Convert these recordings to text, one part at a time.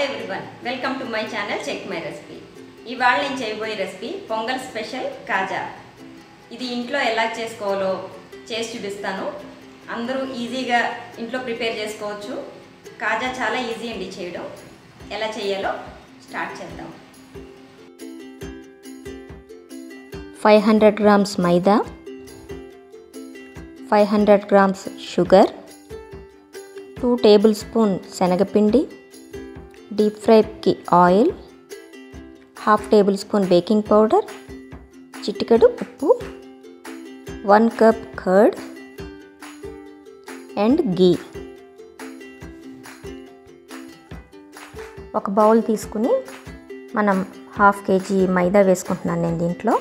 everyone welcome to my channel check my recipe ఇవాళ నేను చేయబోయే రెసిపీ పొంగల్ స్పెషల్ కాజా ఇది ఇంట్లో ఎలా చేసుకోవాలో చేసి చూపిస్తాను అందరూ ఈజీగా ఇంట్లో ప్రిపేర్ చేసుకోవచ్చు కాజా చాలా ఈజీ అండి చేయడం ఎలా చేయాలో స్టార్ట్ చేద్దాం five hundred grams maida five hundred grams sugar two tablespoon శనగపిండి డీప్ ఫ్రైకి oil half tablespoon baking powder చిటికెడు ఉప్పు one cup curd and ghee ఒక బౌల్ తీసుకుని మనం హాఫ్ కేజీ మైదా వేసుకుంటున్నాను నేను దీంట్లో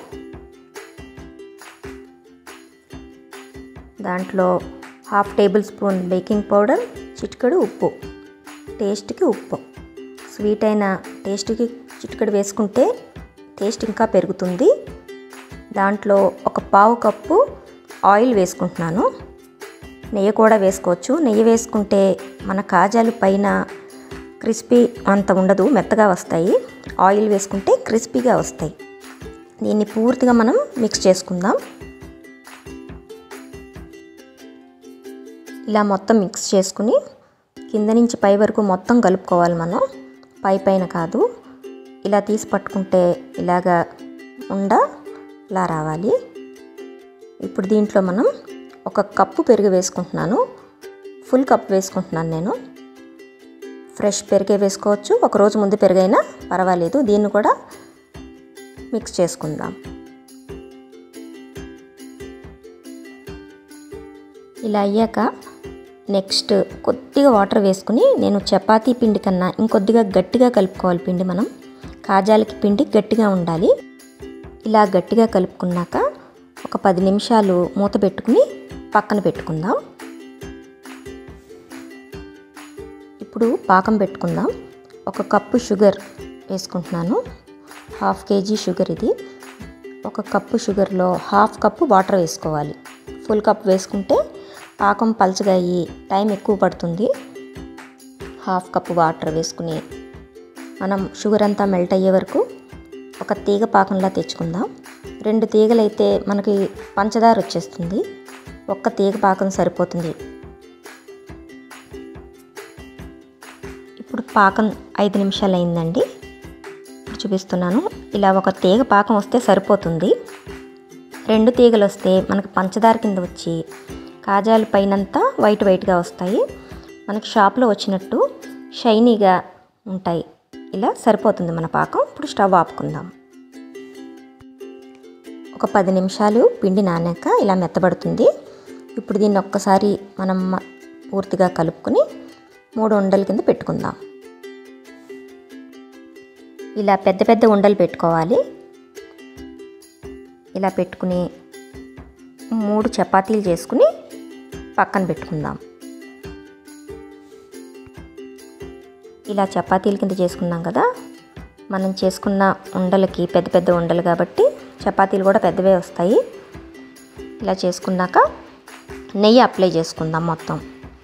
దాంట్లో half tablespoon baking powder చిటికెడు ఉప్పు టేస్ట్కి ఉప్పు స్వీట్ అయిన టేస్ట్కి చిటికెడు వేసుకుంటే టేస్ట్ ఇంకా పెరుగుతుంది దాంట్లో ఒక పావు కప్పు ఆయిల్ వేసుకుంటున్నాను నెయ్యి కూడా వేసుకోవచ్చు నెయ్యి వేసుకుంటే మన కాజాలు పైన క్రిస్పీ అంత ఉండదు మెత్తగా వస్తాయి ఆయిల్ వేసుకుంటే క్రిస్పీగా వస్తాయి దీన్ని పూర్తిగా మనం మిక్స్ చేసుకుందాం ఇలా మొత్తం మిక్స్ చేసుకుని కింద నుంచి పై వరకు మొత్తం కలుపుకోవాలి మనం పై పైన కాదు ఇలా తీసి పట్టుకుంటే ఇలాగా ఉండ ఇలా రావాలి ఇప్పుడు దీంట్లో మనం ఒక కప్పు పెరుగు వేసుకుంటున్నాను ఫుల్ కప్ వేసుకుంటున్నాను నేను ఫ్రెష్ పెరిగే వేసుకోవచ్చు ఒక రోజు ముందు పెరుగైనా పర్వాలేదు దీన్ని కూడా మిక్స్ చేసుకుందాం ఇలా అయ్యాక నెక్స్ట్ కొద్దిగా వాటర్ వేసుకుని నేను చపాతీ పిండి కన్నా ఇంకొద్దిగా గట్టిగా కలుపుకోవాలి పిండి మనం కాజాలకి పిండి గట్టిగా ఉండాలి ఇలా గట్టిగా కలుపుకున్నాక ఒక పది నిమిషాలు మూత పెట్టుకుని పక్కన పెట్టుకుందాం ఇప్పుడు పాకం పెట్టుకుందాం ఒక కప్పు షుగర్ వేసుకుంటున్నాను హాఫ్ కేజీ షుగర్ ఇది ఒక కప్పు షుగర్లో హాఫ్ కప్పు వాటర్ వేసుకోవాలి ఫుల్ కప్ వేసుకుంటే పాకం పలచగా అయ్యి టైం ఎక్కువ పడుతుంది హాఫ్ కప్పు వాటర్ వేసుకుని మనం షుగర్ అంతా మెల్ట్ అయ్యే వరకు ఒక తీగ పాకంలా తెచ్చుకుందాం రెండు తీగలైతే మనకి పంచదార వచ్చేస్తుంది ఒక్క తీగ పాకం సరిపోతుంది ఇప్పుడు పాకం ఐదు నిమిషాలు అయిందండి ఇప్పుడు చూపిస్తున్నాను ఇలా ఒక తీగ పాకం వస్తే సరిపోతుంది రెండు తీగలు వస్తే మనకు పంచదార కింద వచ్చి కాజాల పైనంతా వైట్ వైట్గా వస్తాయి మనకి షాప్లో వచ్చినట్టు షైనీగా ఉంటాయి ఇలా సరిపోతుంది మన పాకం ఇప్పుడు స్టవ్ ఆపుకుందాం ఒక పది నిమిషాలు పిండి నానాక ఇలా మెత్తబడుతుంది ఇప్పుడు దీన్ని ఒక్కసారి మనం పూర్తిగా కలుపుకొని మూడు ఉండల కింద పెట్టుకుందాం ఇలా పెద్ద పెద్ద ఉండలు పెట్టుకోవాలి ఇలా పెట్టుకుని మూడు చపాతీలు చేసుకుని పక్కన పెట్టుకుందాం ఇలా చపాతీల కింద చేసుకున్నాం కదా మనం చేసుకున్న ఉండలకి పెద్ద పెద్ద ఉండలు కాబట్టి చపాతీలు కూడా పెద్దవే వస్తాయి ఇలా చేసుకున్నాక నెయ్యి అప్లై చేసుకుందాం మొత్తం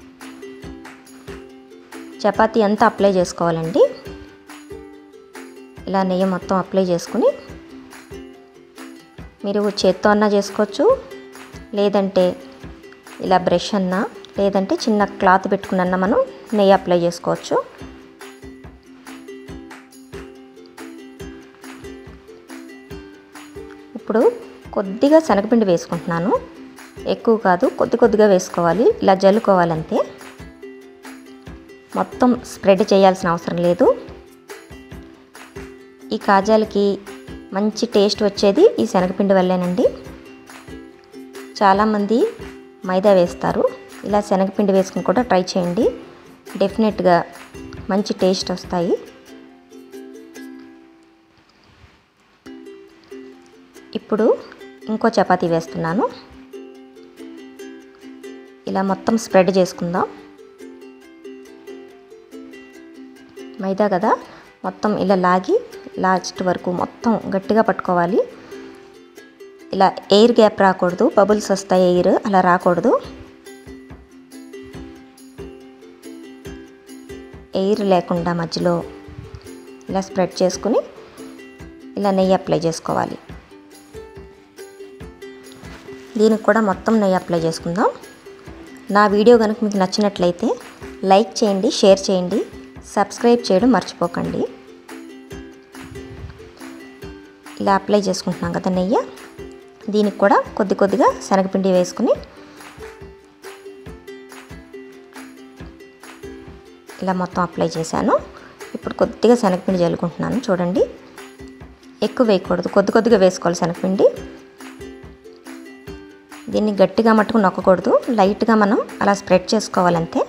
చపాతీ అంతా అప్లై చేసుకోవాలండి ఇలా నెయ్యి మొత్తం అప్లై చేసుకుని మీరు చేత్తో అన్నా చేసుకోవచ్చు లేదంటే ఇలా బ్రష్ అన్నా లేదంటే చిన్న క్లాత్ పెట్టుకున్న మనం నెయ్యి అప్లై చేసుకోవచ్చు ఇప్పుడు కొద్దిగా శనగపిండి వేసుకుంటున్నాను ఎక్కువ కాదు కొద్ది కొద్దిగా వేసుకోవాలి ఇలా జల్లుకోవాలంతే మొత్తం స్ప్రెడ్ చేయాల్సిన అవసరం లేదు ఈ కాజాలకి మంచి టేస్ట్ వచ్చేది ఈ శనగపిండి వల్లేనండి చాలామంది మైదా వేస్తారు ఇలా శనగపిండి వేసుకుని కూడా ట్రై చేయండి డెఫినెట్గా మంచి టేస్ట్ వస్తాయి ఇప్పుడు ఇంకో చపాతీ వేస్తున్నాను ఇలా మొత్తం స్ప్రెడ్ చేసుకుందాం మైదా కదా మొత్తం ఇలా లాగి లాస్ట్ వరకు మొత్తం గట్టిగా పట్టుకోవాలి ఇలా ఎయిర్ గ్యాప్ రాకూడదు బబుల్స్ వస్తాయి ఎయిర్ అలా రాకూడదు ఎయిర్ లేకుండా మధ్యలో ఇలా స్ప్రెడ్ చేసుకుని ఇలా నెయ్యి అప్లై చేసుకోవాలి దీనికి కూడా మొత్తం నెయ్యి అప్లై చేసుకుందాం నా వీడియో కనుక మీకు నచ్చినట్లయితే లైక్ చేయండి షేర్ చేయండి సబ్స్క్రైబ్ చేయడం మర్చిపోకండి ఇలా అప్లై చేసుకుంటున్నాం కదా నెయ్యి దీనికి కూడా కొద్ది కొద్దిగా శనగపిండి వేసుకుని ఇలా మొత్తం అప్లై చేశాను ఇప్పుడు కొద్దిగా శనగపిండి జల్లుకుంటున్నాను చూడండి ఎక్కువ వేయకూడదు కొద్ది కొద్దిగా వేసుకోవాలి శనగపిండి దీన్ని గట్టిగా మట్టుకు నొక్కకూడదు లైట్గా మనం అలా స్ప్రెడ్ చేసుకోవాలంతే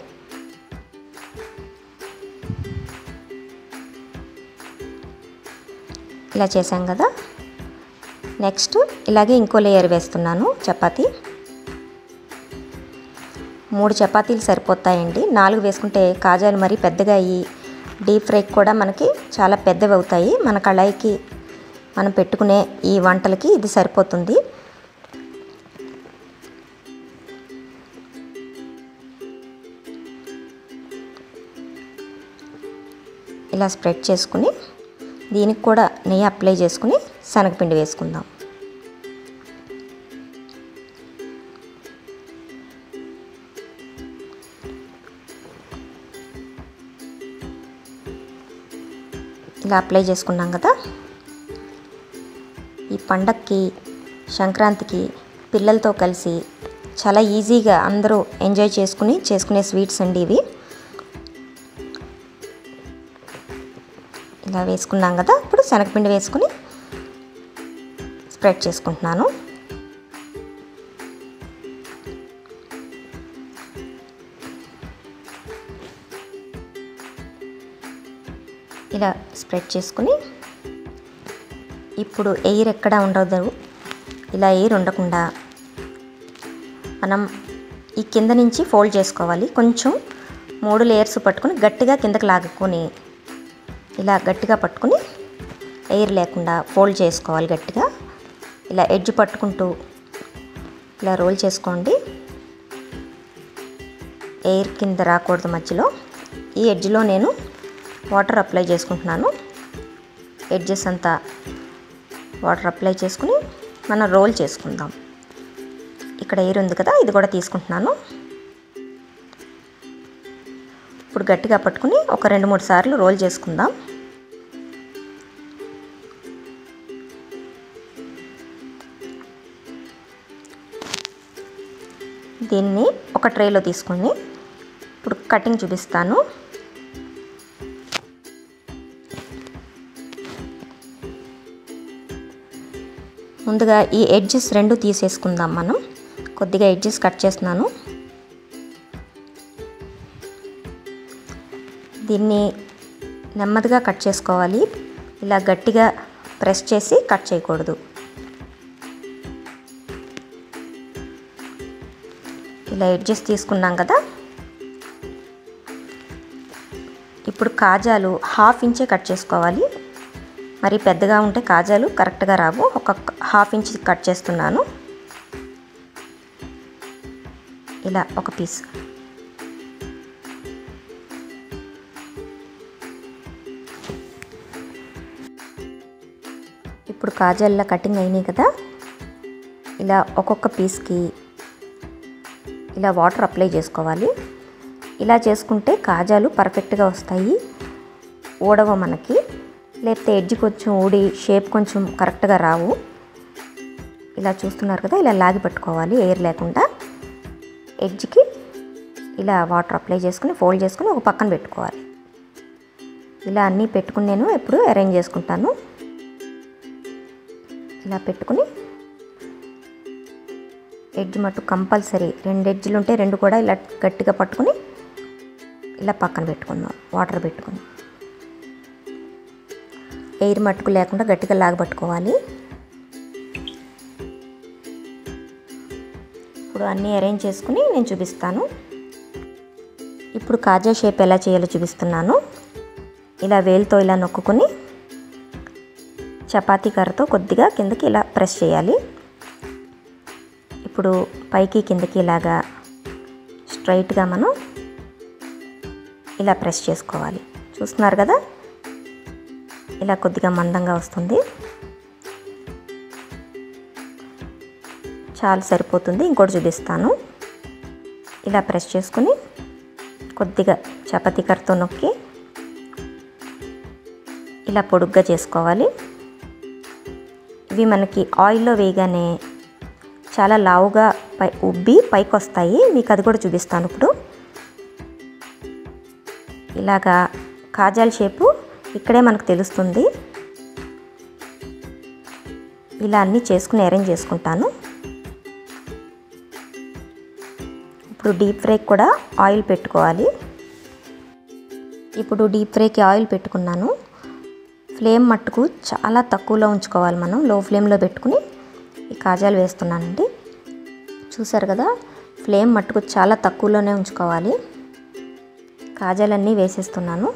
ఇలా చేసాం కదా నెక్స్ట్ ఇలాగే ఇంకో లేయర్ వేస్తున్నాను చపాతీ మూడు చపాతీలు సరిపోతాయండి నాలుగు వేసుకుంటే కాజాలు మరీ పెద్దగా అయ్యి డీప్ ఫ్రైకి కూడా మనకి చాలా పెద్దవి అవుతాయి మన కళాయికి మనం పెట్టుకునే ఈ వంటలకి ఇది సరిపోతుంది ఇలా స్ప్రెడ్ చేసుకుని దీనికి కూడా నెయ్యి అప్లై చేసుకుని శనగపిండి వేసుకుందాం ఇలా అప్లై చేసుకున్నాం కదా ఈ పండక్కి సంక్రాంతికి పిల్లలతో కలిసి చాలా ఈజీగా అందరూ ఎంజాయ్ చేసుకుని చేసుకునే స్వీట్స్ అండి ఇవి ఇలా వేసుకున్నాం కదా ఇప్పుడు శనగపిండి వేసుకుని స్ప్రెడ్ చేసుకుంటున్నాను ఇలా స్ప్రెడ్ చేసుకుని ఇప్పుడు ఎయిర్ ఎక్కడ ఉండదు ఇలా ఎయిర్ ఉండకుండా మనం ఈ కింద నుంచి ఫోల్డ్ చేసుకోవాలి కొంచెం మూడు లేయర్స్ పట్టుకొని గట్టిగా కిందకి లాగుకొని ఇలా గట్టిగా పట్టుకుని ఎయిర్ లేకుండా ఫోల్డ్ చేసుకోవాలి గట్టిగా ఇలా ఎడ్జ్ పట్టుకుంటూ ఇలా రోల్ చేసుకోండి ఎయిర్ కింద రాకూడదు మధ్యలో ఈ ఎడ్జ్లో నేను వాటర్ అప్లై చేసుకుంటున్నాను ఎడ్జెస్ అంతా వాటర్ అప్లై చేసుకుని మనం రోల్ చేసుకుందాం ఇక్కడ ఎయిర్ ఉంది కదా ఇది కూడా తీసుకుంటున్నాను ఇప్పుడు గట్టిగా పట్టుకుని ఒక రెండు మూడు సార్లు రోల్ చేసుకుందాం దీన్ని ఒక ట్రేలో తీసుకుని ఇప్పుడు కటింగ్ చూపిస్తాను ముందుగా ఈ ఎడ్జెస్ రెండు తీసేసుకుందాం మనం కొద్దిగా ఎడ్జెస్ కట్ చేస్తున్నాను దీన్ని నెమ్మదిగా కట్ చేసుకోవాలి ఇలా గట్టిగా ప్రెస్ చేసి కట్ చేయకూడదు ఇలా ఎడ్జెస్ తీసుకున్నాం కదా ఇప్పుడు కాజాలు హాఫ్ ఇంచే కట్ చేసుకోవాలి మరి పెద్దగా ఉంటే కాజాలు కరెక్ట్గా రావు ఒక హాఫ్ ఇంచ్ కట్ చేస్తున్నాను ఇలా ఒక పీస్ ఇప్పుడు కాజాల్లో కటింగ్ అయినాయి కదా ఇలా ఒక్కొక్క పీస్కి ఇలా వాటర్ అప్లై చేసుకోవాలి ఇలా చేసుకుంటే కాజాలు పర్ఫెక్ట్గా వస్తాయి ఊడవ మనకి లేకపోతే ఎడ్జ్ కొంచెం ఊడి షేప్ కొంచెం కరెక్ట్గా రావు ఇలా చూస్తున్నారు కదా ఇలా లాగి పెట్టుకోవాలి ఎయిర్ లేకుండా ఎడ్జ్కి ఇలా వాటర్ అప్లై చేసుకుని ఫోల్డ్ చేసుకుని ఒక పక్కన పెట్టుకోవాలి ఇలా అన్నీ పెట్టుకుని నేను ఎప్పుడు అరేంజ్ చేసుకుంటాను ఇలా పెట్టుకుని ఎడ్జ్ మట్టు కంపల్సరీ రెండు ఎడ్జ్లు ఉంటే రెండు కూడా ఇలా గట్టిగా పట్టుకుని ఇలా పక్కన పెట్టుకుందాం వాటర్ పెట్టుకుని ఎయిర్ మట్టుకు లేకుండా గట్టిగా లాగబట్టుకోవాలి ఇప్పుడు అన్నీ అరేంజ్ చేసుకుని నేను చూపిస్తాను ఇప్పుడు కాజా షేప్ ఎలా చేయాలో చూపిస్తున్నాను ఇలా వేలుతో ఇలా నొక్కుని చపాతీ కర్రతో కొద్దిగా కిందకి ఇలా ప్రెస్ చేయాలి ఇప్పుడు పైకి కిందకి ఇలాగా స్ట్రైట్గా మనం ఇలా ప్రెస్ చేసుకోవాలి చూస్తున్నారు కదా ఇలా కొద్దిగా మందంగా వస్తుంది చాలా సరిపోతుంది ఇంకోటి చూపిస్తాను ఇలా ప్రెస్ చేసుకుని కొద్దిగా చపాతీ కర్రతో నొక్కి ఇలా పొడుగ్గా చేసుకోవాలి ఇవి మనకి ఆయిల్లో వేయగానే చాలా లావుగా పై ఉబ్బి పైకి వస్తాయి మీకు అది కూడా చూపిస్తాను ఇప్పుడు ఇలాగా కాజాల షేపు ఇక్కడే మనకు తెలుస్తుంది ఇలా అన్నీ చేసుకుని అరేంజ్ చేసుకుంటాను ఇప్పుడు డీప్ ఫ్రైకి కూడా ఆయిల్ పెట్టుకోవాలి ఇప్పుడు డీప్ ఫ్రైకి ఆయిల్ పెట్టుకున్నాను ఫ్లేమ్ మట్టుకు చాలా తక్కువలో ఉంచుకోవాలి మనం లో ఫ్లేమ్లో పెట్టుకుని ఈ కాజాలు వేస్తున్నానండి చూసారు కదా ఫ్లేమ్ మట్టుకు చాలా తక్కువలోనే ఉంచుకోవాలి కాజాలన్నీ వేసేస్తున్నాను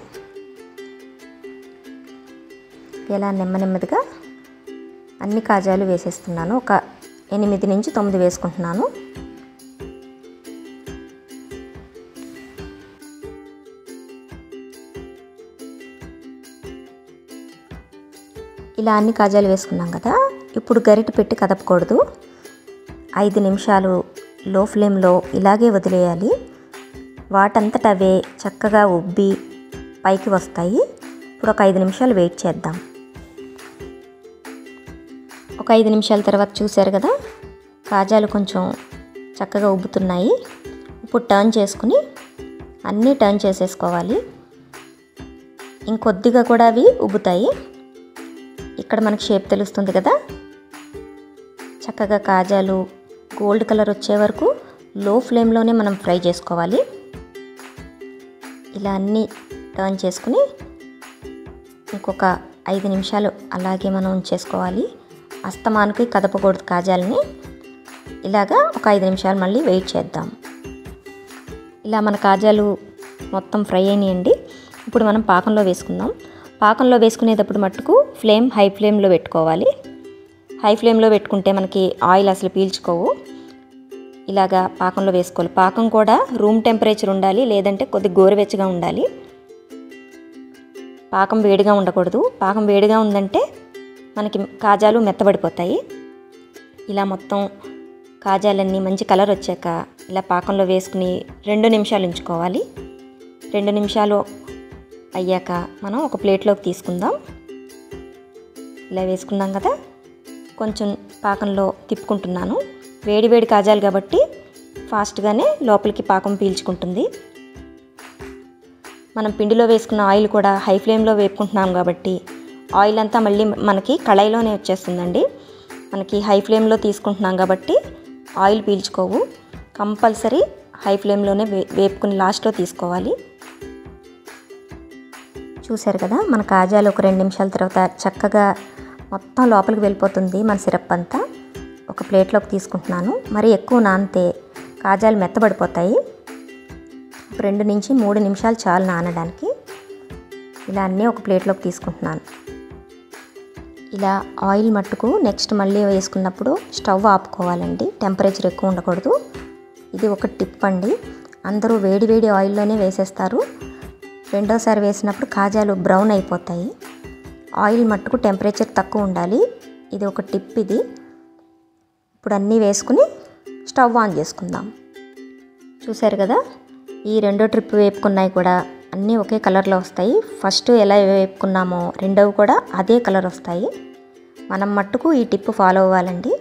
ఇలా నెమ్మ నెమ్మదిగా అన్ని కాజాలు వేసేస్తున్నాను ఒక ఎనిమిది నుంచి తొమ్మిది వేసుకుంటున్నాను ఇలా అన్ని కాజాలు వేసుకున్నాం కదా ఇప్పుడు గరిటె పెట్టి కదపకూడదు ఐదు నిమిషాలు లో ఫ్లేమ్లో ఇలాగే వదిలేయాలి వాటంతట అవే చక్కగా ఉబ్బి పైకి వస్తాయి ఇప్పుడు ఒక ఐదు నిమిషాలు వెయిట్ చేద్దాం ఒక ఐదు నిమిషాల తర్వాత చూశారు కదా కాజాలు కొంచెం చక్కగా ఉబ్బుతున్నాయి ఇప్పుడు టర్న్ చేసుకుని అన్నీ టర్న్ చేసేసుకోవాలి ఇంకొద్దిగా కూడా అవి ఉబ్బుతాయి ఇక్కడ మనకి షేప్ తెలుస్తుంది కదా చక్కగా కాజాలు గోల్డ్ కలర్ వచ్చే వరకు లో ఫ్లేమ్లోనే మనం ఫ్రై చేసుకోవాలి ఇలా అన్నీ టర్న్ చేసుకుని ఇంకొక ఐదు నిమిషాలు అలాగే మనం ఉంచేసుకోవాలి అస్తమానికి కదపకూడదు కాజాలని ఇలాగా ఒక ఐదు నిమిషాలు మళ్ళీ వెయిట్ చేద్దాం ఇలా మన కాజాలు మొత్తం ఫ్రై అయినాయండి ఇప్పుడు మనం పాకంలో వేసుకుందాం పాకంలో వేసుకునేటప్పుడు మట్టుకు ఫ్లేమ్ హై ఫ్లేమ్లో పెట్టుకోవాలి హై ఫ్లేమ్లో పెట్టుకుంటే మనకి ఆయిల్ అసలు పీల్చుకోవు ఇలాగా పాకంలో వేసుకోవాలి పాకం కూడా రూమ్ టెంపరేచర్ ఉండాలి లేదంటే కొద్ది గోరువెచ్చగా ఉండాలి పాకం వేడిగా ఉండకూడదు పాకం వేడిగా ఉందంటే మనకి కాజాలు మెత్తబడిపోతాయి ఇలా మొత్తం కాజాలన్నీ మంచి కలర్ వచ్చాక ఇలా పాకంలో వేసుకుని రెండు నిమిషాలు ఉంచుకోవాలి రెండు నిమిషాలు అయ్యాక మనం ఒక ప్లేట్లోకి తీసుకుందాం ఇలా వేసుకున్నాం కదా కొంచెం పాకంలో తిప్పుకుంటున్నాను వేడి వేడి కాజాలు కాబట్టి ఫాస్ట్గానే లోపలికి పాకం పీల్చుకుంటుంది మనం పిండిలో వేసుకున్న ఆయిల్ కూడా హై ఫ్లేమ్లో వేపుకుంటున్నాం కాబట్టి ఆయిల్ అంతా మళ్ళీ మనకి కళాయిలోనే వచ్చేస్తుందండి మనకి హై ఫ్లేమ్లో తీసుకుంటున్నాం కాబట్టి ఆయిల్ పీల్చుకోవు కంపల్సరీ హై ఫ్లేమ్లోనే వే వేపుకుని లాస్ట్లో తీసుకోవాలి చూశారు కదా మన కాజాలు ఒక రెండు నిమిషాల తర్వాత చక్కగా మొత్తం లోపలికి వెళ్ళిపోతుంది మన సిరప్ అంతా ఒక ప్లేట్లోకి తీసుకుంటున్నాను మరి ఎక్కువ నానితే కాజాలు మెత్తబడిపోతాయి ఒక రెండు నుంచి మూడు నిమిషాలు చాలు నానడానికి ఇలా అన్నీ ఒక ప్లేట్లోకి తీసుకుంటున్నాను ఇలా ఆయిల్ మట్టుకు నెక్స్ట్ మళ్ళీ వేసుకున్నప్పుడు స్టవ్ ఆపుకోవాలండి టెంపరేచర్ ఎక్కువ ఉండకూడదు ఇది ఒక టిప్ అండి అందరూ వేడి వేడి ఆయిల్లోనే వేసేస్తారు రెండోసారి వేసినప్పుడు కాజాలు బ్రౌన్ అయిపోతాయి ఆయిల్ మట్టుకు టెంపరేచర్ తక్కువ ఉండాలి ఇది ఒక టిప్ ఇది ఇప్పుడు అన్నీ వేసుకుని స్టవ్ ఆన్ చేసుకుందాం చూశారు కదా ఈ రెండో ట్రిప్ వేపుకున్నాయి కూడా అన్నీ ఒకే కలర్లో వస్తాయి ఫస్ట్ ఎలా వేపుకున్నామో రెండవ కూడా అదే కలర్ వస్తాయి మనం మట్టుకు ఈ టిప్ ఫాలో అవ్వాలండి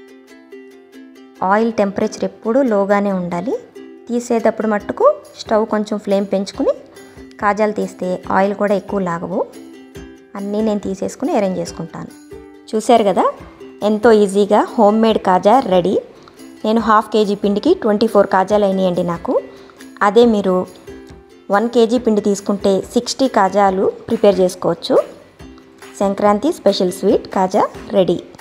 ఆయిల్ టెంపరేచర్ ఎప్పుడూ లోగానే ఉండాలి తీసేటప్పుడు మట్టుకు స్టవ్ కొంచెం ఫ్లేమ్ పెంచుకుని కాజాలు తీస్తే ఆయిల్ కూడా ఎక్కువ లాగవు అన్నీ నేను తీసేసుకుని అరేంజ్ చేసుకుంటాను చూశారు కదా ఎంతో ఈజీగా హోమ్ మేడ్ కాజా రెడీ నేను హాఫ్ కేజీ పిండికి ట్వంటీ ఫోర్ కాజాలు అయినాయండి నాకు అదే మీరు వన్ కేజీ పిండి తీసుకుంటే సిక్స్టీ కాజాలు ప్రిపేర్ చేసుకోవచ్చు Sankranti special sweet kaja ready